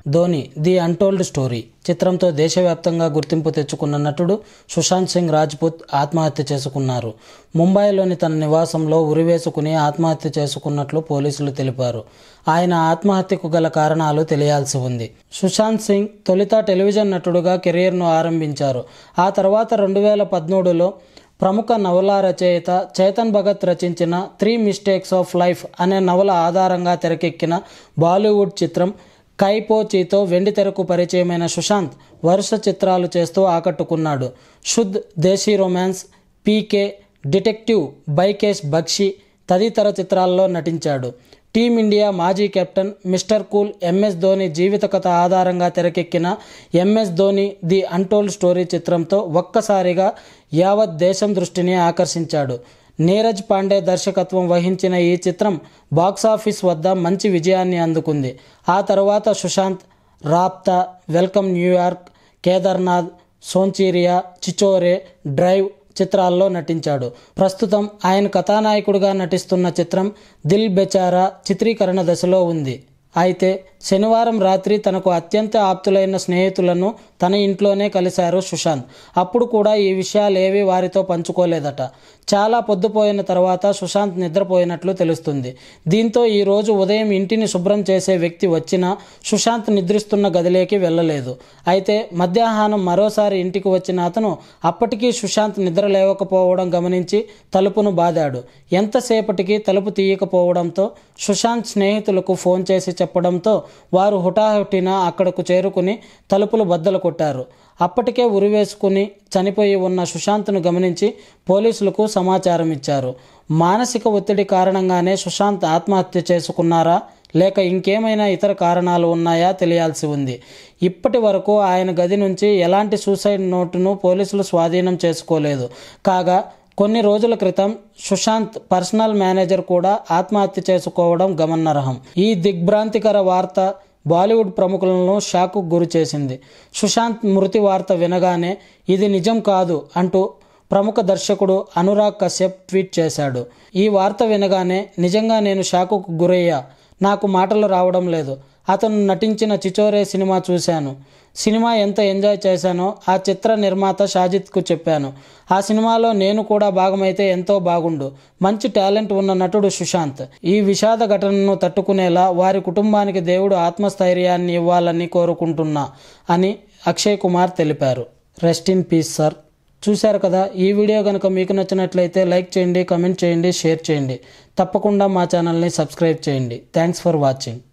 Dhoni the untold story చిత్రంతో దేశవ్యాప్తంగా గుర్తింపు తెచ్చుకున్న నటుడు సుశాంత్ సింగ్ రాజ్పుత్ ఆత్మహత్య చేసుకున్నారు ముంబైలోని తన నివాసంలో ఉరివేసుకుని ఆత్మహత్య చేసుకున్నట్లు పోలీసులు తెలిపారు ఆయన ఆత్మహత్యకు గల కారణాలు తెలియాల్సి ఉంది సుశాంత్ సింగ్ తొలుత టెలివిజన్ నటుడుగా కెరీర్ను ఆరంభించారు ఆ తర్వాత రెండు వేల పదమూడులో ప్రముఖ నవల రచయిత చేతన్ భగత్ రచించిన త్రీ మిస్టేక్స్ ఆఫ్ లైఫ్ అనే నవల ఆధారంగా తెరకెక్కిన బాలీవుడ్ చిత్రం కైపోచీతో వెండి తెరకు పరిచయమైన సుశాంత్ వరుస చిత్రాలు చేస్తూ ఆకట్టుకున్నాడు Shuddh Desi romance P K detective Byomkesh Bakshi తదితర చిత్రాల్లో నటించాడు టీమిండియా మాజీ captain mister cool M S Dhoni జీవిత కథ ఆధారంగా తెరకెక్కిన M S Dhoni the untold story చిత్రంతో ఒక్కసారిగా యావత్ దేశం దృష్టిని ఆకర్షించాడు నీరజ్ పాండే దర్శకత్వం వహించిన ఈ చిత్రం బాక్సాఫీస్ వద్ద మంచి విజయాన్ని అందుకుంది ఆ తర్వాత Sushant Raabta welcome New York Kedarnath Sonchiriya Chhichhore drive చిత్రాల్లో నటించాడు ప్రస్తుతం ఆయన కథానాయకుడిగా నటిస్తున్న చిత్రం దిల్ బెచారా చిత్రీకరణ దశలో ఉంది అయితే శనివారం రాత్రి తనకు అత్యంత ఆప్తులైన స్నేహితులను తన ఇంట్లోనే కలిశారు సుశాంత్ అప్పుడు కూడా ఈ విషయాలేవి వారితో పంచుకోలేదట చాలా పొద్దుపోయిన తర్వాత సుశాంత్ నిద్రపోయినట్లు తెలుస్తుంది దీంతో ఈ రోజు ఉదయం ఇంటిని శుభ్రం చేసే వ్యక్తి వచ్చినా సుశాంత్ నిద్రిస్తున్న గదిలోకి వెళ్ళలేదు అయితే మధ్యాహ్నం మరోసారి ఇంటికి వచ్చిన అతను అప్పటికీ సుశాంత్ నిద్ర లేవకపోవడం గమనించి తలుపును బాదాడు ఎంతసేపటికి తలుపు తీయకపోవడంతో సుశాంత్ స్నేహితులకు ఫోన్ చేసి చెప్పడంతో వారు హుటాహుటిన అక్కడకు చేరుకుని తలుపులు బద్దలు కొట్టారు అప్పటికే ఉరివేసుకుని చనిపోయి ఉన్న సుశాంత్ను గమనించి పోలీసులకు సమాచారం ఇచ్చారు మానసిక ఒత్తిడి కారణంగానే సుశాంత్ ఆత్మహత్య చేసుకున్నారా లేక ఇంకేమైనా ఇతర కారణాలు ఉన్నాయా తెలియాల్సి ఉంది ఇప్పటి వరకు ఆయన గది నుంచి ఎలాంటి సూసైడ్ నోటును పోలీసులు స్వాధీనం చేసుకోలేదు కాగా కొన్ని రోజుల క్రితం సుశాంత్ పర్సనల్ మేనేజర్ కూడా ఆత్మహత్య చేసుకోవడం గమనార్హం ఈ దిగ్భ్రాంతికర వార్త బాలీవుడ్ ప్రముఖులను షాకు గురి చేసింది సుశాంత్ మృతి వార్త వినగానే ఇది నిజం కాదు అంటూ ప్రముఖ దర్శకుడు అనురాగ్ కశ్యప్ ట్వీట్ చేశాడు ఈ వార్త వినగానే నిజంగా నేను షాకుకు గురయ్యా నాకు మాటలు రావడం లేదు అతను నటించిన చిచోరే సినిమా చూశాను సినిమా ఎంత ఎంజాయ్ చేశానో ఆ చిత్ర నిర్మాత షాజిద్కు చెప్పాను ఆ సినిమాలో నేను కూడా భాగమైతే ఎంతో బాగుండు మంచి టాలెంట్ ఉన్న నటుడు సుశాంత్ ఈ విషాద ఘటనను తట్టుకునేలా వారి కుటుంబానికి దేవుడు ఆత్మస్థైర్యాన్ని ఇవ్వాలని కోరుకుంటున్నా అని అక్షయ్ కుమార్ తెలిపారు రెస్ట్ ఇన్ పీస్ సార్ చూశారు కదా ఈ వీడియో కనుక మీకు నచ్చినట్లయితే లైక్ చేయండి కమెంట్ చేయండి షేర్ చేయండి తప్పకుండా మా ఛానల్ని సబ్స్క్రైబ్ చేయండి థ్యాంక్స్ ఫర్ వాచింగ్